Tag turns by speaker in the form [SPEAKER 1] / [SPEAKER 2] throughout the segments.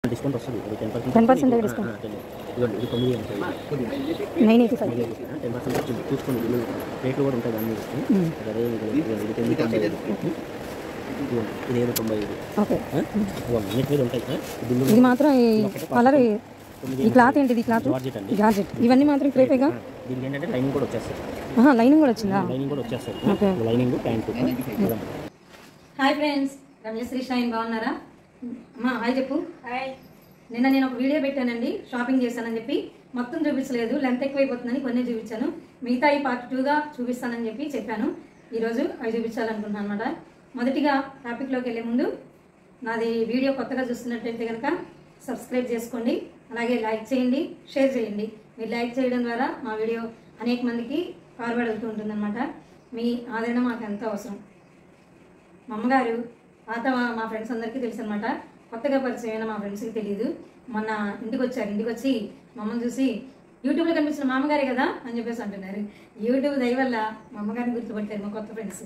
[SPEAKER 1] Discount వస్తుంది ఇది ten percent
[SPEAKER 2] 10% discount.
[SPEAKER 1] ఇదిగోండి ఇది తొమ్మిది ఉంటాయి
[SPEAKER 2] nine eighty five
[SPEAKER 1] ten percent వచ్చింది చూసుకోండి బిల్లు రేట్లు కూడా ఉంటాయి అన్నీ అదే ఇది ఇది తొమ్మిది తొంభై ఐదు ఇదిగోండి ఇది ఏడు తొంభై ఐదు
[SPEAKER 2] ఓకే
[SPEAKER 1] ఆ? ఇదిగోండి అన్నిటి మీద ఉంటాయి ఆ? ఈ బిల్లు
[SPEAKER 2] ఇది మాత్రం ఈ కలర్
[SPEAKER 1] తొమ్మిది
[SPEAKER 2] ఈ క్లాత్ ఏంటిది ఈ క్లాత్
[SPEAKER 1] జార్జెట్ అండి
[SPEAKER 2] జార్జెట్ ఇవన్నీ మాత్రం క్రేపేగా
[SPEAKER 1] దీనికి ఏంటంటే లైనింగ్ కూడా వచ్చేస్తుంది
[SPEAKER 2] ఆహా, లైనింగ్ కూడా వచ్చిందా
[SPEAKER 1] లైనింగ్ కూడా వచ్చేస్తుంది
[SPEAKER 2] okay.
[SPEAKER 1] Lining pant
[SPEAKER 2] hi friends Ramya Sri Shain బాగున్నారా అమ్మా హాయ్ చెప్పు హాయ్ నిన్న నేను ఒక వీడియో పెట్టానండి షాపింగ్ చేశానని చెప్పి మొత్తం చూపించలేదు లెంత్ ఎక్కువైపోతుందని కొన్ని చూపించాను మిగతా ఈ పార్ట్ టూగా చూపిస్తానని చెప్పి చెప్పాను ఈరోజు అవి చూపించాలనుకుంటున్నాను అనమాట మొదటిగా టాపిక్లోకి వెళ్ళే ముందు నాది వీడియో కొత్తగా చూస్తున్నట్టయితే కనుక సబ్స్క్రైబ్ చేసుకోండి అలాగే లైక్ చేయండి షేర్ చేయండి మీరు లైక్ చేయడం ద్వారా మా వీడియో అనేక మందికి ఫార్వర్డ్ అవుతూ ఉంటుందన్నమాట మీ ఆదరణ మాకు ఎంతో అవసరం మా అమ్మగారు పాత మా- మా ఫ్రెండ్స్ అందరికీ తెలుసు అనమాట కొత్తగా పరిచయం అయిన మా ఫ్రెండ్స్కి తెలియదు మొన్న ఇంటికి వచ్చారు ఇంటికి వచ్చి మా అమ్మని చూసి యూట్యూబ్లో కనిపించిన మా అమ్మగారే కదా అని చెప్పేసి అంటున్నారు యూట్యూబ్ దయ వల్ల మా అమ్మగారిని గుర్తుపట్టారు మా కొత్త ఫ్రెండ్స్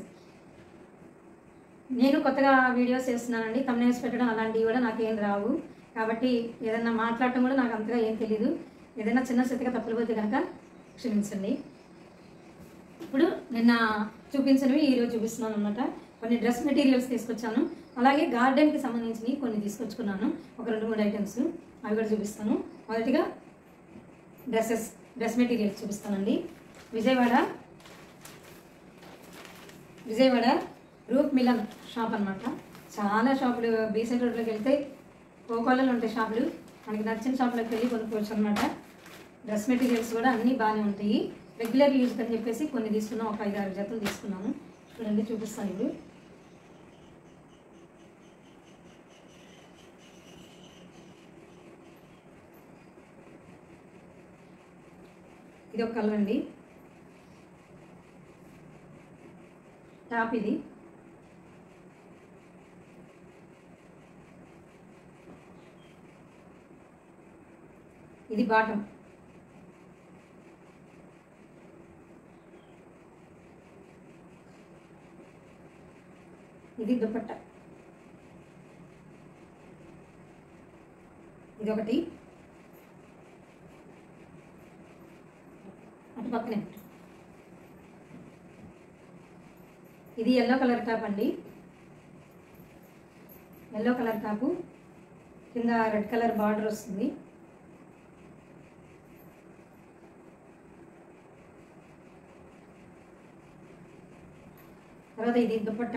[SPEAKER 2] నేను కొత్తగా వీడియోస్ చేస్తున్నానండి తమ్నేల్స్ పెట్టడం అలాంటివి కూడా నాకేం రావు కాబట్టి ఏదైనా మాట్లాడటం కూడా నాకు అంతగా ఏం తెలియదు ఏదైనా చిన్న చిత్తగా తప్పులు పోతే కనుక క్షమించండి ఇప్పుడు నిన్న చూపించినవి ఈరోజు చూపిస్తున్నాను అనమాట కొన్ని డ్రెస్ మెటీరియల్స్ తీసుకొచ్చాను అలాగే గార్డెన్కి సంబంధించినవి కొన్ని తీసుకొచ్చుకున్నాను ఒక రెండు మూడు ఐటమ్స్ అవి కూడా చూపిస్తాను మొదటిగా డ్రెస్సెస్ డ్రెస్ మెటీరియల్స్ చూపిస్తానండి విజయవాడ విజయవాడ రూప్ మిలన్ షాప్ అన్నమాట చాలా షాపులు బీసెంట్ రోడ్లోకి వెళ్తే కోకోలలో ఉంటాయి షాపులు మనకి నచ్చిన షాపులోకి వెళ్ళి కొనుక్కోవచ్చు అనమాట డ్రెస్ మెటీరియల్స్ కూడా అన్నీ బాగానే ఉంటాయి రెగ్యులర్ యూజ్ అని చెప్పేసి కొన్ని తీసుకున్నాం ఒక ఐదు ఆరు జతలు తీసుకున్నాను చూడండి చూపిస్తాను ఇప్పుడు ఇది ఒక కలర్ అండి టాప్ ఇది ఇది బాటం ఇది దుపట్ట ఇది ఒకటి అటు పక్కనే పెట్టు. ఇది ఎల్లో కలర్ టాప్ అండి ఎల్లో కలర్ టాపు కింద రెడ్ కలర్ బార్డర్ వస్తుంది తర్వాత ఇది దుపట్టా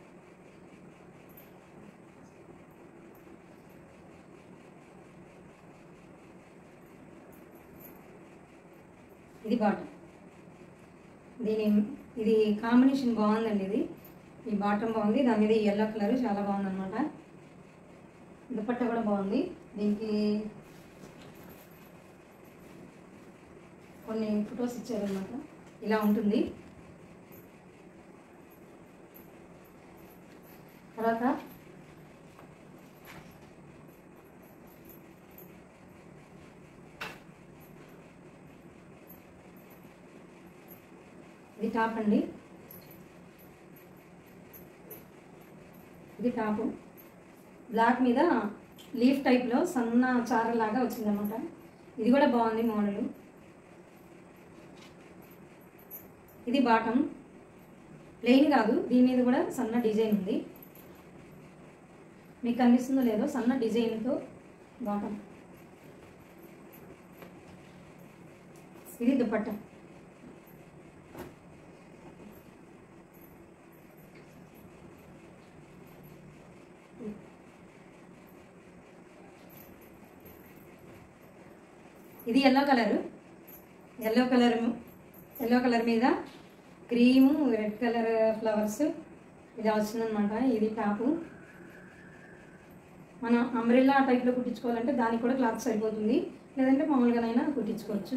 [SPEAKER 2] ఇది బాటం దీని ఇది కాంబినేషన్ బాగుందండి ఇది ఈ బాటం బాగుంది దాని మీద ఎల్లో కలర్ చాలా బాగుంది అనమాట దుపట్ట కూడా బాగుంది దీనికి కొన్ని ఫొటోస్ ఇచ్చారనమాట ఇలా ఉంటుంది తర్వాత ఇది టాప్ అండి ఇది టాపు బ్లాక్ మీద లీఫ్ టైప్లో సన్న చారలాగా వచ్చిందన్నమాట ఇది కూడా బాగుంది మోడల్ ఇది బాటం ప్లెయిన్ కాదు దీని మీద కూడా సన్న డిజైన్ ఉంది మీకు కనిపిస్తుందో లేదో సన్న డిజైన్తో బాటం ఇది దుపట్టా ఇది yellow colour yellow colour yellow colour మీద క్రీము రెడ్ కలర్ ఫ్లవర్స్ ఇది వచ్చిందనమాట ఇది టాపు మనం అంబ్రెల్లా టైప్లో కుట్టించుకోవాలంటే దానికి కూడా క్లాత్ సరిపోతుంది లేదంటే మామూలుగానైనా కుట్టించుకోవచ్చు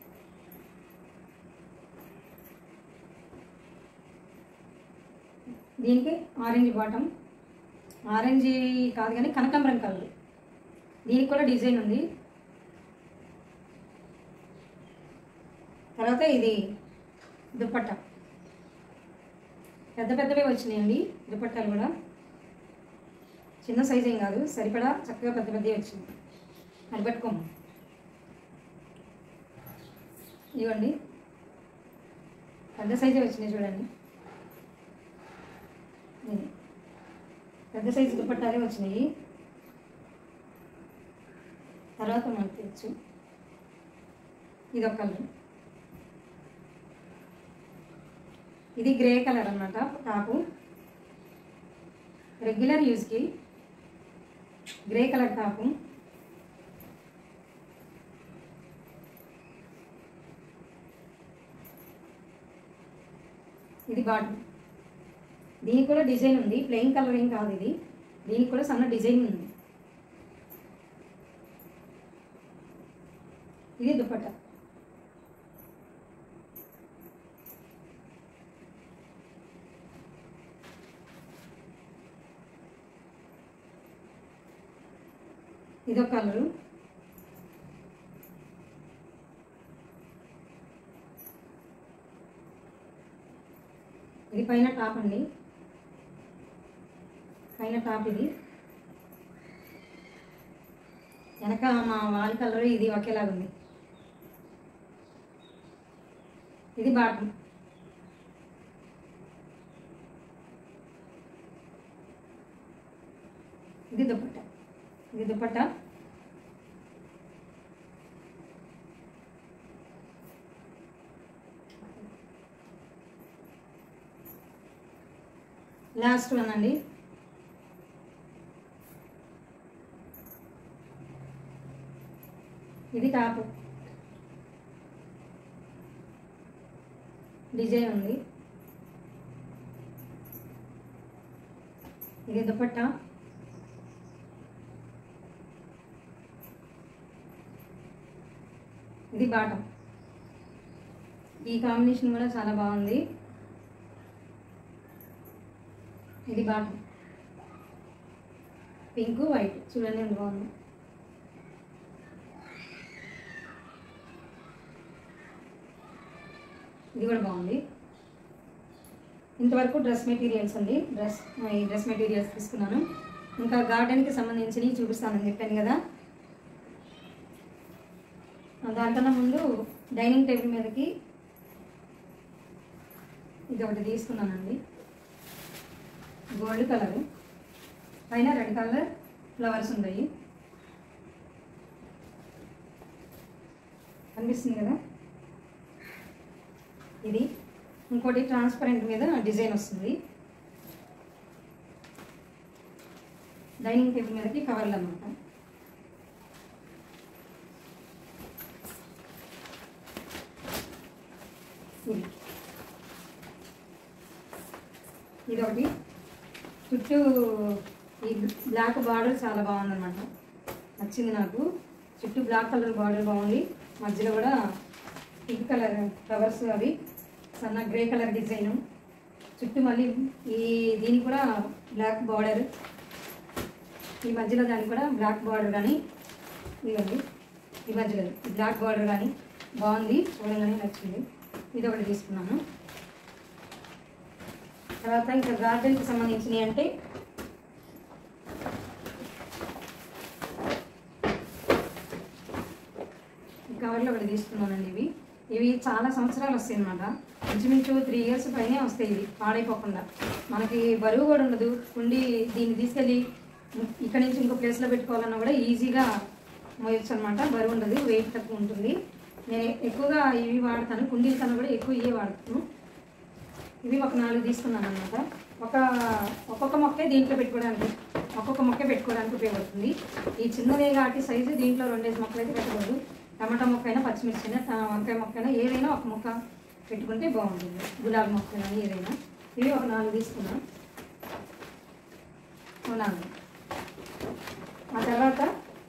[SPEAKER 2] దీనికి ఆరెంజ్ బాటం ఆరెంజ్ కాదు కానీ కనకాంబరం కలర్ దీనికి కూడా డిజైన్ ఉంది తర్వాత ఇది దుపట్టా పెద్ద పెద్దవే వచ్చినాయండి దుపట్టాలు కూడా చిన్న సైజ్ ఏం కాదు సరిపడా చక్కగా పెద్ద పెద్దవి వచ్చింది అది పట్టుకోము ఇవ్వండి పెద్ద సైజే వచ్చినాయి చూడండి ఇది. పెద్ద సైజు దుపట్టాలే వచ్చినాయి తర్వాత మనకు తెచ్చు ఇది ఒక కలర్ ఇది గ్రే కలర్ అన్నమాట టాపు రెగ్యులర్ యూజ్కి గ్రే కలర్ టాపు ఇది బాటమ్ దీనికి కూడా డిజైన్ ఉంది ప్లెయిన్ కలర్ ఏం కాదు ఇది దీనికి కూడా సన్న డిజైన్ ఉంది ఇది దుపట్టా ఇదొక కలరు ఇది పైన టాప్ అండి పైన టాప్ ఇది వెనక మా వాల్ కలర్ ఇది ఒకేలాగా ఉంది ఇది బాటమ్ ఇది దుపట్టా ఇది దుపట్టా లాస్ట్ వన్ అండి ఇది టాప్ డిజైన్ ఉంది ఇది దుపట్టా ఇది బాటం ఈ కాంబినేషన్ కూడా చాలా బాగుంది ఇది బాటం పింక్ వైట్ చూడండి ఎంత బాగుంది ఇది కూడా బాగుంది ఇంతవరకు డ్రెస్ మెటీరియల్స్ అండి డ్రెస్ ఈ డ్రెస్ మెటీరియల్స్ తీసుకున్నాను ఇంకా గార్డెన్కి సంబంధించినవి చూపిస్తానని చెప్పాను కదా దానికన్నా ముందు డైనింగ్ టేబుల్ మీదకి ఇది ఒకటి తీసుకున్నానండి గోల్డ్ కలర్ పైన రెడ్ కలర్ ఫ్లవర్స్ ఉన్నాయి కనిపిస్తుంది కదా ఇది ఇంకోటి ట్రాన్స్పరెంట్ మీద డిజైన్ వస్తుంది డైనింగ్ టేబుల్ మీదకి కవర్లు అనమాట ఇది ఇది ఒకటి చుట్టూ ఈ బ్లాక్ బార్డర్ చాలా బాగుందన్నమాట నచ్చింది నాకు చుట్టూ బ్లాక్ కలర్ బార్డర్ బాగుంది మధ్యలో కూడా పింక్ కలర్ ఫ్లవర్స్ అవి సన్న గ్రే కలర్ డిజైన్ చుట్టూ మళ్ళీ ఈ దీనికి కూడా బ్లాక్ బార్డర్ ఈ మధ్యలో దానికి కూడా బ్లాక్ బార్డర్ కానీ ఇదండి ఈ మధ్యలో బ్లాక్ బార్డర్ కానీ బాగుంది చూడగానే నచ్చింది ఇది ఒకటి తీసుకున్నాను తర్వాత ఇంకా గార్డెన్కి సంబంధించినవి అంటే ఈ కవర్లో ఒకటి తీసుకున్నానండి ఇవి ఇవి చాలా సంవత్సరాలు వస్తాయి అన్నమాట ఇంచుమించు త్రీ ఇయర్స్ పైనే వస్తాయి ఇవి పాడైపోకుండా మనకి బరువు కూడా ఉండదు కుండి దీన్ని తీసుకెళ్ళి ఇక్కడ నుంచి ఇంకో ప్లేస్లో పెట్టుకోవాలన్నా కూడా ఈజీగా మోయొచ్చు అనమాట బరువు ఉండదు వెయిట్ తక్కువ ఉంటుంది నేను ఎక్కువగా ఇవి వాడతాను కుండీల కన్నా కూడా ఎక్కువ ఇవే వాడతాను ఇవి ఒక నాలుగు తీసుకున్నాను అనమాట ఒక ఒక్కొక్క మొక్కే దీంట్లో పెట్టుకోవడానికి ఒక్కొక్క మొక్కే పెట్టుకోవడానికి ఉపయోగపడుతుంది ఈ చిన్నదే కాబట్టి సైజు దీంట్లో రెండేసి మొక్కలు అయితే పెట్టకూడదు టమాటా మొక్క అయినా పచ్చిమిర్చి అయినా ట- వంకాయ మొక్క అయినా ఏదైనా ఒక మొక్క పెట్టుకుంటే బాగుంటుంది గులాబీ మొక్క కానీ ఏదైనా ఇవి ఒక నాలుగు తీసుకున్నాను ఓ నాలుగు ఆ తర్వాత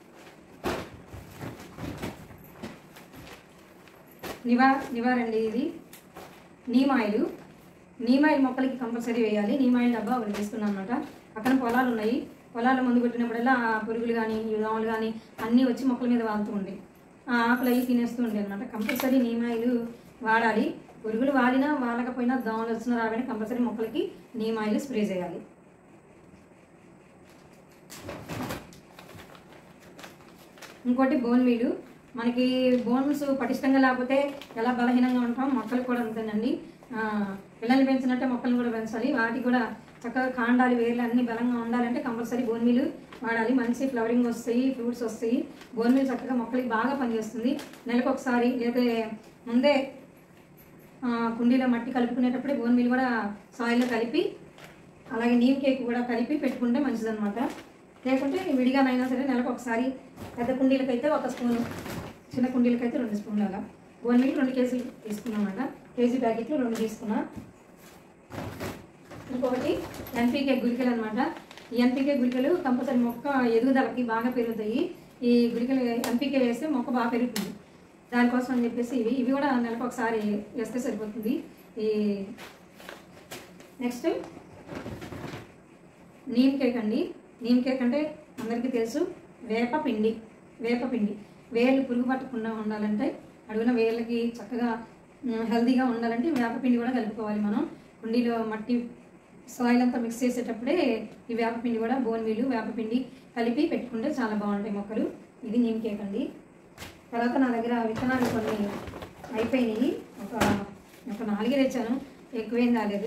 [SPEAKER 2] నివా నివారండి ఇది నీమ్ ఆయిల్ నీమ్ ఆయిల్ మొక్కలకి కంపల్సరీ వేయాలి నీమ్ ఆయిల్ డబ్బా ఒకటి తీసుకున్నాను అనమాట పక్కన పొలాలు ఉన్నాయి పొలాలు ముందు కొట్టినప్పుడల్లా ఆ పురుగులు కానీ దోమలు కానీ అన్నీ వచ్చి మొక్కల మీద వాళ్తూ ఉంటాయి ఆ ఆకులు అవి తినేస్తూ ఉంటాయి అనమాట కంపల్సరీ నీమ్ ఆయిల్ వాడాలి పురుగులు వాడినా వాడకపోయినా దోమలు వచ్చినా రావని కంపల్సరీ మొక్కలకి నీమ్ ఆయిల్ స్ప్రే చేయాలి ఇంకోటి బోన్ మీలు మనకి బోన్స్ పటిష్టంగా లేకపోతే ఎలా బలహీనంగా ఉంటాం మొక్కలు కూడా అంతేనండి ఆ, పిల్లల్ని పెంచినట్టే మొక్కలను కూడా పెంచాలి వాటికి కూడా చక్కగా కాండాలు వేర్లు అన్ని బలంగా ఉండాలంటే కంపల్సరీ బోన్ మీలు వాడాలి మంచి ఫ్లవరింగ్ వస్తాయి ఫ్రూట్స్ వస్తాయి బోన్ మీల్ చక్కగా మొక్కలకి బాగా పనిచేస్తుంది నెలకు ఒకసారి లేదా ముందే ఆ, కుండీలో మట్టి కలుపుకునేటప్పుడే బోన్ మీల్ కూడా సాయిల్లో కలిపి అలాగే నీమ్ కేక్ కూడా కలిపి పెట్టుకుంటే మంచిదన్నమాట లేకుంటే విడిగానైనా సరే నెలకు ఒకసారి పెద్ద కుండీలకైతే ఒక స్పూను చిన్న కుండీలకైతే రెండు స్పూన్లు అలా బోన్ మీల్ రెండు కేజీలు తీసుకున్నామాట కేజీ ప్యాకెట్లు రెండు తీసుకున్నా ఇంకొకటి ఎన్పీకే గుళికలు అనమాట ఈ ఎన్పీకే గుళికలు కంపల్సరీ మొక్క ఎదుగుదలకి బాగా పెరుగుతాయి ఈ గుళికలు ఎన్పీకే వేస్తే మొక్క బాగా పెరుగుతుంది దానికోసం అని చెప్పేసి ఇవి ఇవి కూడా నెలకు ఒకసారి వేస్తే సరిపోతుంది ఈ నెక్స్ట్ నీమ్ కేక్ అండి నీమ్ కేక్ అంటే అందరికీ తెలుసు వేప పిండి వేప పిండి వేళ్ళు పురుగు పట్టకుండా ఉండాలంటే అడుగున వేళ్ళకి చక్కగా మ్, హెల్తీగా ఉండాలంటే వేప పిండి కూడా కలుపుకోవాలి మనం కుండీలో మట్టి సాయిల్ అంతా మిక్స్ చేసేటప్పుడే ఈ వేప పిండి కూడా బోన్ మీలు వేప పిండి కలిపి పెట్టుకుంటే చాలా బాగుంటాయి మొక్కలు ఇది నీమ్ కేక్ అండి తర్వాత నా దగ్గర విత్తనాలు కొన్ని అయిపోయినాయి ఒక ఒక నాలుగే తెచ్చాను ఎక్కువేం రాలేదు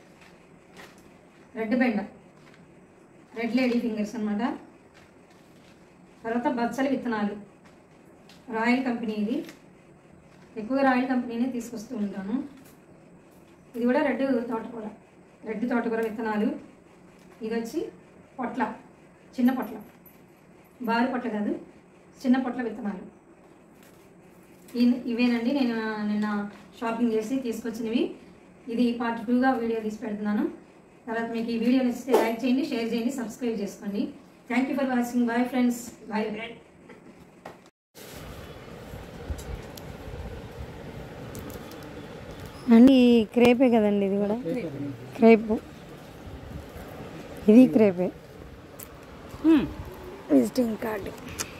[SPEAKER 2] రెడ్ బెండ రెడ్ లేడీ ఫింగర్స్ అన్నమాట తర్వాత బచ్చలి విత్తనాలు రాయల్ కంపెనీ ఇది ఎక్కువగా రాయల్ కంపెనీనే తీసుకొస్తూ ఉంటాను ఇది కూడా రెడ్ తోటకూర రెడ్ తోటకూర విత్తనాలు ఇది వచ్చి పొట్ల చిన్న పొట్ల బారు పొట్ల కాదు చిన్న పొట్ల విత్తనాలు ఈ- ఇవేనండి నేను నిన్న షాపింగ్ చేసి తీసుకొచ్చినవి ఇది పార్ట్ టూగా వీడియో తీసి పెడుతున్నాను తర్వాత మీకు ఈ వీడియో నచ్చితే లైక్ చేయండి షేర్ చేయండి సబ్స్క్రైబ్ చేసుకోండి thank you for watching bye friends bye
[SPEAKER 3] అండి క్రేపే కదండి ఇది కూడా క్రేప్ ఇది క్రేపే విజిటింగ్ కార్డు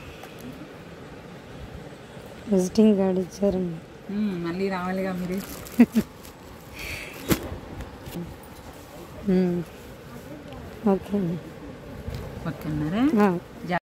[SPEAKER 3] విజిటింగ్ కార్డు ఇచ్చారండి
[SPEAKER 4] మ్మ్, మళ్ళీ రావాలిగా మీరు
[SPEAKER 3] మ్మ్. ఓకే అండి
[SPEAKER 4] ఓకే అన్నారా
[SPEAKER 3] ఆ.